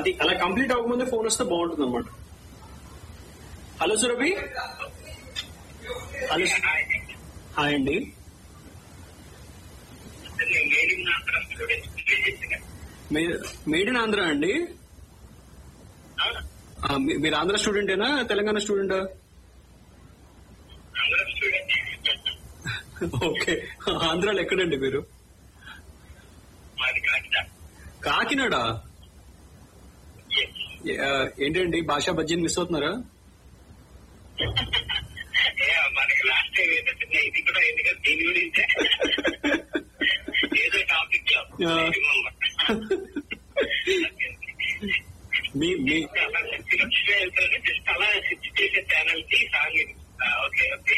అది అలా కంప్లీట్ అవ్వకముందే ఫోన్ వస్తే బాగుంటుంది అనమాట హలో సురభి హలో హాయ్ అండి మేడ్ ఇన్ ఆంధ్ర అండి ఆ, మీ- మీరు ఆంధ్ర స్టూడెంటేనా తెలంగాణ స్టూడెంటా ఓకే ఆంధ్రాలో ఎక్కడండి మీరు కాకినాడ ఆ, ఏంటండి భాషా బజ్జీని మిస్ అవుతున్నారా మనకి లాస్ట్ టైం ఏంటంటే ఇది కూడా ఎందుకంటే దీని గురించే ఏదో టాపిక్ లో ఆ. మీ మీ జస్ట్ అలా స్విచ్ చేసే ఛానల్ కి సాంగ్ ఓకే ఓకే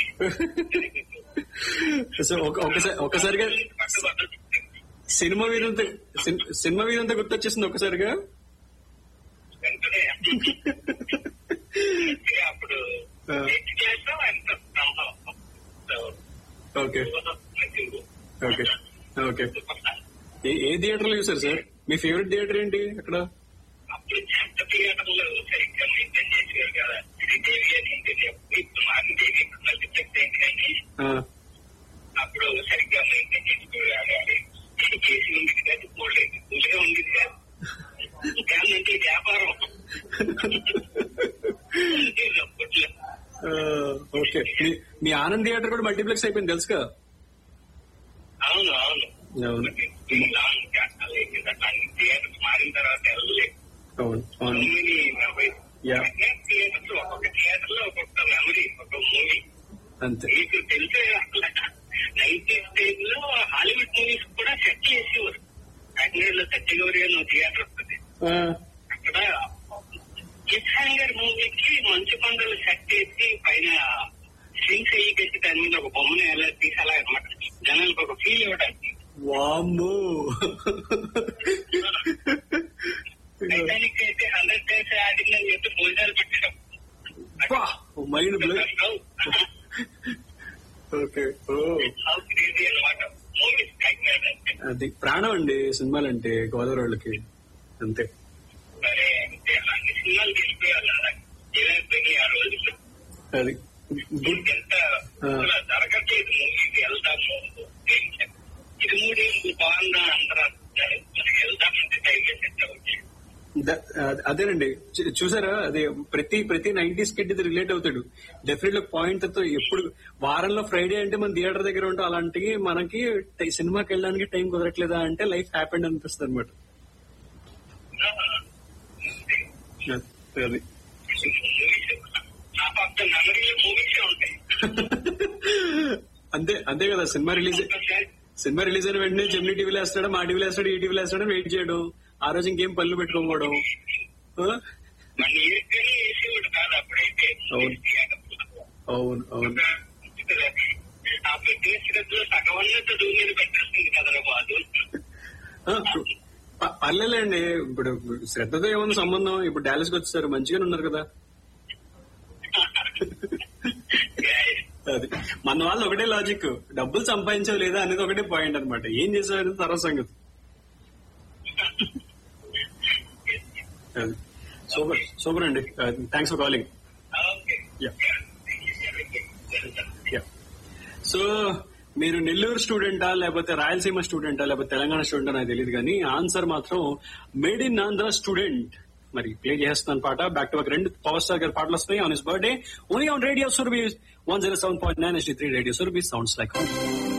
సో ఒక- ఒకసారి ఒకసారిగా సినిమా వీరంతా సిన్- సినిమా వీరంతా గుర్తొచ్చేసింది ఒకసారిగా వెంటనే అప్పుడు ఆ. ఎయిత్ క్లాస్ లో ఎంత ఓకే ఓకే ఓకే ఏ- ఏ థియేటర్ లో చూసారు సార్ మీ ఫేవరెట్ థియేటర్ ఏంటి అక్కడ అప్పుడు చెత్త థియేటర్లు సరిగ్గా మెయింటైన్ చేసేవారు కదా శ్రీదేవి అని ఉంటుంది ఇప్పుడు మాకు దేవి ఇప్పుడు మల్టీప్లెక్స్ అయింది కానీ ఆ, అప్పుడు సరిగ్గా మెయింటైన్ చేసుకోవాలి చేసి ఉంది కానీ పోలేదు పూజగా ఉంది కాదు కానీ అంటే వ్యాపారం ఉండేది అప్పట్లో. ఆ, ఓకే మీ- మీ ఆనంద్ థియేటర్ కూడా మల్టీప్లెక్స్ అయిపోయింది తెలుసు కదా అవును అవును అవును లాంగ్ చేస్తాను అట్లాంటి థియేటర్స్ మారిన తర్వాత వెళ్ళలేదు అవును అవును Yeah. థియేటర్స్ ఒక్కొక్క థియేటర్ లో ఒక్కొక్క మెమరీ ఒక్కొక్క మూవీ అంతే మీకు తెలిసే అసలు నైన్టీ స్టేజ్ లో హాలీవుడ్ మూవీస్ కూడా సెట్ చేసేవారు కాకినాడ లో సత్యగౌరి అని ఒక థియేటర్ వస్తుంది ఆ, అక్కడ కిస్ హ్యాంగర్ మూవీకి మంచు కొండలు సెట్ చేసి పైన స్ట్రింగ్స్ అయ్యి పెట్టి దాని మీద ఒక బొమ్మను ఎలా తీసి అలా అనమాట జనాలకు ఒక ఫీల్ ఇవ్వడానికి వామ్మో టైటానిక్ అయితే హండ్రెడ్ డేస్ ఆడిందని చెప్పి భోజనాలు పెట్టడం mind blow okay oh how crazy అనమాట మూవీస్ కాకినాడ అంటే అది ప్రాణం అండి సినిమాలు అంటే గోదావరి వాళ్ళకి అంతే సరే అంటే అలాంటి సినిమాలు తీసుకురావాలి అలా ఏదైపోయి ఆ రోజుల్లో అది గుడ్ ఎంత అసలు జరగట్లేదు మూవీకి వెళ్దాము ఇది మూడు బాగుందా అందరూ అంటున్నారు. మనకి వెళ్దామంటే టైం సెట్ అవ్వచ్చు ద- అదేనండి చూ- చూసారా అదే ప్రతి ప్రతి నైన్టీస్ కిడ్ ఇది రిలేట్ అవుతాడు డెఫినెట్లీ పాయింట్ తో ఎప్పుడు వారంలో ఫ్రైడే అంటే మన థియేటర్ దగ్గర ఉంటాం అలాంటివి మనకి టై- సినిమాకి వెళ్ళడానికి టైం కుదరట్లేదా అంటే లైఫ్ హ్యాపెండ్ అనిపిస్తుంది అనమాట అది హాఫ్ ఆఫ్ ద మెమరీలో మూవీసే ఉంటాయి అంతే అంతే కదా సినిమా రిలీజ్ ఒక్కసారి సినిమా రిలీజ్ అయిన వెంటనే జెమినీ టీవీలో వేస్తాడు మా టీవీలో వేస్తాడు ఈ టీవీలో వేస్తాడు వెయిట్ చేయడం ఆ రోజు ఇంకేం పళ్ళు పెట్టుకోకపోవడం ఆ? మన ఏరియాలో వేసేవాడు కాదు అప్పుడైతే అవును. థియేటర్లో. అవును అవును ఆ పెట్టేసినట్లు సగం అన్నట్టు దూరం మీద పెట్టేస్తుంది కదరా బాదు ఆ, ప- పర్లేదండి ఇప్పుడు శ్రద్ధతో ఏమన్నా సంబంధం ఇప్పుడు డాలస్ కి వచ్చేసారు మంచిగానే ఉన్నారు కదా అది మన వాళ్ళు ఒకటే లాజిక్ డబ్బులు సంపాదించావు లేదా అనేది ఒకటే పాయింట్ అన్నమాట ఏం చేసావు అనేది తర్వాత సంగతి అది సూపర్ సూపర్ అండి thanks for calling okay Yeah. So మీరు నెల్లూరు స్టూడెంటా లేకపోతే రాయలసీమ స్టూడెంటా లేకపోతే తెలంగాణ స్టూడెంటా నాకు తెలియదు కానీ ఆన్సర్ మాత్రం మేడ్ ఇన్ ఆంధ్ర స్టూడెంట్ మరి ప్లే చేస్తున్నాను పాట బ్యాక్ టు బ్యాక్ రెండు పవర్ స్టార్ గారి పాటలు వస్తాయి on his birthday only on radio Surabhi one zero seven point nine three radio Surabhi sounds like